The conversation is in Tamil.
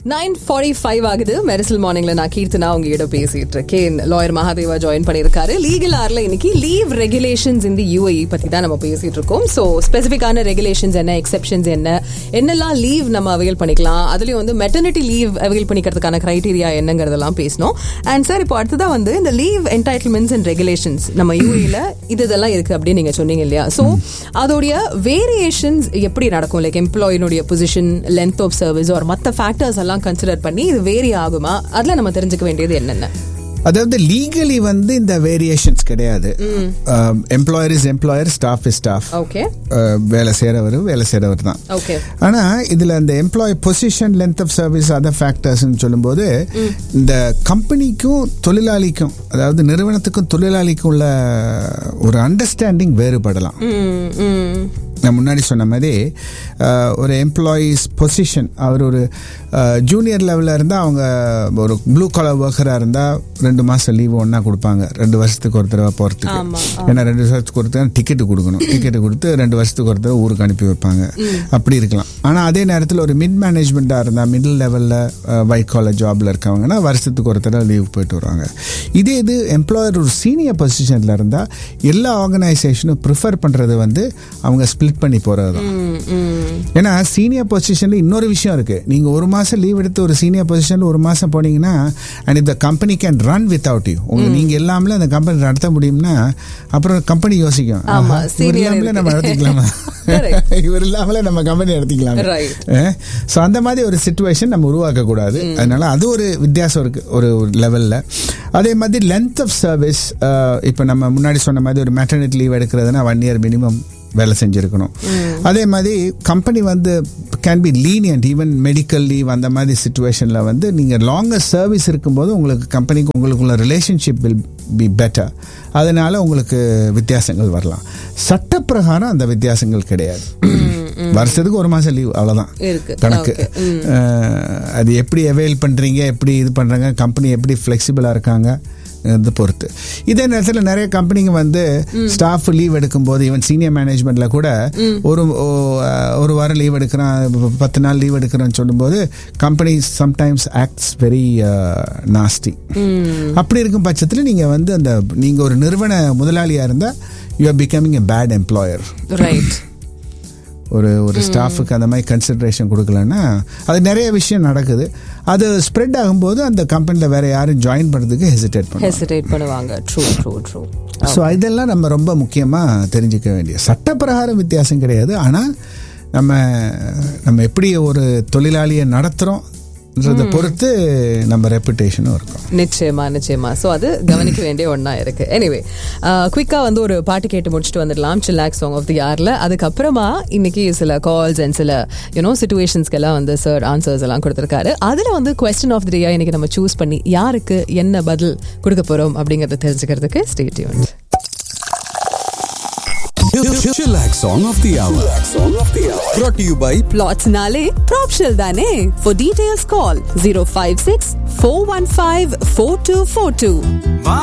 நைன் ஃபார்ட்டி ஃபைவ் ஆகுது மெரிசல் மார்னிங்ல நான் கீர்த்தனா உங்ககிட்ட பேசிட்டு இருக்கேன் லாயர் மகாதேவா ஜாயின் பண்ணியிருக்காரு லீகல் ஆர்ல இன்னைக்கு லீவ் ரெகுலேஷன்ஸ் இந்த யூஏஇ பத்தி தான் நம்ம பேசிட்டு இருக்கோம் ஸோ ஸ்பெசிஃபிக்கான ரெகுலேஷன்ஸ் என்ன எக்ஸெப்ஷன்ஸ் என்ன என்னெல்லாம் லீவ் நம்ம அவைல் பண்ணிக்கலாம் அதுலயும் வந்து மெட்டர்னிட்டி லீவ் அவைல் பண்ணிக்கிறதுக்கான கிரைட்டீரியா என்னங்கிறதெல்லாம் பேசணும் அண்ட் சார் இப்போ அடுத்ததா வந்து இந்த லீவ் என்டைட்டில்மெண்ட்ஸ் அண்ட் ரெகுலேஷன்ஸ் நம்ம யூஏல இது இதெல்லாம் இருக்கு அப்படின்னு நீங்க சொன்னீங்க இல்லையா ஸோ அதோடைய வேரியேஷன்ஸ் எப்படி நடக்கும் லைக் எம்ப்ளாயினுடைய பொசிஷன் லென்த் ஆஃப் சர்வீஸ் ஒரு மற்ற ஃபேக்டர்ஸ் எல்லாம் கன்சிடர் பண்ணி இது வேரி ஆகுமா அதுல நம்ம தெரிஞ்சுக்க வேண்டியது என்னென்ன அதாவது லீகலி வந்து இந்த வேரியேஷன்ஸ் கிடையாது employer is employer staff is staff okay வேலை செய்கிறவர் வேலை செய்கிறவர் தான் ஓகே ஆனா இதுல இந்த employee position length of service other ஃபேக்டர்ஸ்னு சொல்லும்போது இந்த கம்பெனிக்கும் தொழிலாளிக்கும் அதாவது நிறுவனத்துக்கும் தொழிலாளிக்கும் உள்ள ஒரு அண்டர்ஸ்டாண்டிங் வேறுபடலாம் நான் முன்னாடி சொன்ன மாதிரி அஹ், ஒரு எம்ப்ளாயீஸ் பொசிஷன் அவர் ஒரு ஜூனியர் லெவலில் இருந்தால் அவங்க ஒரு ப்ளூ கலர் ஒர்க்கராக இருந்தால் ரெண்டு மாதம் லீவு ஒன்றா கொடுப்பாங்க ரெண்டு வருஷத்துக்கு ஒரு தடவை போகிறதுக்கு ஆமா, ஏன்னா ரெண்டு வருஷத்துக்கு ஒரு தடவை டிக்கெட்டு கொடுக்கணும் டிக்கெட்டு கொடுத்து ரெண்டு வருஷத்துக்கு ஒரு தடவை ஊருக்கு அனுப்பி வைப்பாங்க அப்படி இருக்கலாம் ஆனால் அதே நேரத்தில் ஒரு மிட் மேனேஜ்மெண்ட்டாக இருந்தால் மிடில் லெவலில் ஒயிட் காலர் ஜாபில் இருக்கவங்கன்னா வருஷத்துக்கு ஒரு தடவை லீவ் போயிட்டு வருவாங்க இதே இது எம்ப்ளாயர் ஒரு சீனியர் பொசிஷனில் இருந்தால் எல்லா ஆர்கனைசேஷனும் ப்ரிஃபர் பண்ணுறது வந்து அவங்க ஸ்ப்ளிட் பண்ணி போகிறது தான் ஏன்னா சீனியர் பொசிஷன்ல இன்னொரு விஷயம் இருக்கு நீங்க ஒரு மாசம் லீவ் எடுத்து ஒரு சீனியர் பொசிஷன்ல ஒரு மாசம் போனீங்கன்னா அண்ட் இந்த company can run without you உங்க நீங்க இல்லாமல அந்த கம்பெனி நடத்த முடியும்னா அப்புறம் கம்பெனி யோசிக்கும் ஆமா, ஆஹா, இவர் senior இல்லாமலே இருக்கு. நம்ம நடத்திக்கலாமா Correct. இவர் இல்லாமலே நம்ம கம்பெனி நடத்திக்கலாம் Right. ஸோ அந்த மாதிரி ஒரு சுச்சுவேஷன் நம்ம உருவாக்க கூடாது அதனால அது ஒரு வித்தியாசம் இருக்கு ஒரு லெவல்ல அதே மாதிரி லென்த் ஆஃப் சர்வீஸ் இப்போ நம்ம முன்னாடி சொன்ன மாதிரி ஒரு மெட்டர்னிட்டி லீவ் எடுக்கிறதுனா ஒன் இயர் மினிமம் வேலை செஞ்சிருக்கணும் அதே மாதிரி கம்பெனி வந்து can be lenient even medical leave அந்த மாதிரி சுச்சுவேஷனில் வந்து நீங்கள் லாங்கர் சர்வீஸ் இருக்கும்போது உங்களுக்கு கம்பெனிக்கு உங்களுக்குள்ள ரிலேஷன்ஷிப் வில் பி பெட்டர் அதனால உங்களுக்கு வித்தியாசங்கள் வரலாம் சட்டப்பிரகாரம் அந்த வித்தியாசங்கள் கிடையாது வருஷத்துக்கு ஒரு மாசம் லீவ் அவ்வளவுதான் இருக்கு. கணக்கு Okay. ம். அஹ், அது எப்படி அவைல் பண்றீங்க எப்படி இது பண்றாங்க கம்பெனி எப்படி ஃபிளெக்சிபிளா இருக்காங்க இது பொறுத்து இதே நேரத்தில் நிறைய கம்பெனிங்க வந்து ஸ்டாஃப் லீவ் எடுக்கும்போது ஈவன் சீனியர் மேனேஜ்மெண்ட்ல கூட ஒரு ஓ- ஒரு வாரம் லீவ் எடுக்கிறான் ப- பத்து நாள் லீவ் எடுக்கிறேன்னு சொல்லும்போது company sometimes acts very nasty அப்படி இருக்கும் பட்சத்தில் நீங்க வந்து அந்த நீங்க ஒரு நிறுவன முதலாளியா இருந்தா you are becoming a bad employer right ஒரு ஒரு ஸ்டாஃபுக்கு அந்த மாதிரி கன்சிடரேஷன் கொடுக்கலன்னா அது நிறைய விஷயம் நடக்குது அது ஸ்ப்ரெட் ஆகும்போது அந்த கம்பெனியில் வேற யாரும் ஜாயின் பண்ணுறதுக்கு ஹெசிடேட் பண்ணுவாங்க ஹெசிடேட் பண்ணுவாங்க ட்ரூ ட்ரூ ட்ரூ ஸோ இதெல்லாம் நம்ம ரொம்ப முக்கியமாக தெரிஞ்சுக்க வேண்டிய சட்டப்பிரகாரம் வித்தியாசம் கிடையாது ஆனால் நம்ம நம்ம எப்படி ஒரு தொழிலாளியை நடத்துகிறோம்ன்றதை பொறுத்து நம்ம ரெப்புடேஷனும் இருக்கும் நிச்சயமா நிச்சயமா ஸோ அது கவனிக்க வேண்டிய ஒன்றா இருக்கு எனிவே குவிக்கா வந்து ஒரு பாட்டு கேட்டு முடிச்சுட்டு வந்துடலாம் சில்லாக் சாங் ஆஃப் தி யார்ல அதுக்கப்புறமா இன்னைக்கு சில கால்ஸ் அண்ட் சில யூனோ சுச்சுவேஷன்ஸ்க்கெல்லாம் வந்து சார் ஆன்சர்ஸ் எல்லாம் கொடுத்துருக்காரு அதில் வந்து கொஸ்டின் ஆஃப் தி டேயா இன்னைக்கு நம்ம சூஸ் பண்ணி யாருக்கு என்ன பதில் கொடுக்க போறோம் அப்படிங்கறத தெரிஞ்சுக்கிறதுக்கு stay tuned Chillax Song of the Hour. Brought to you by Plotsnale, Propshell Dane. For details, call 056 415 4242. வா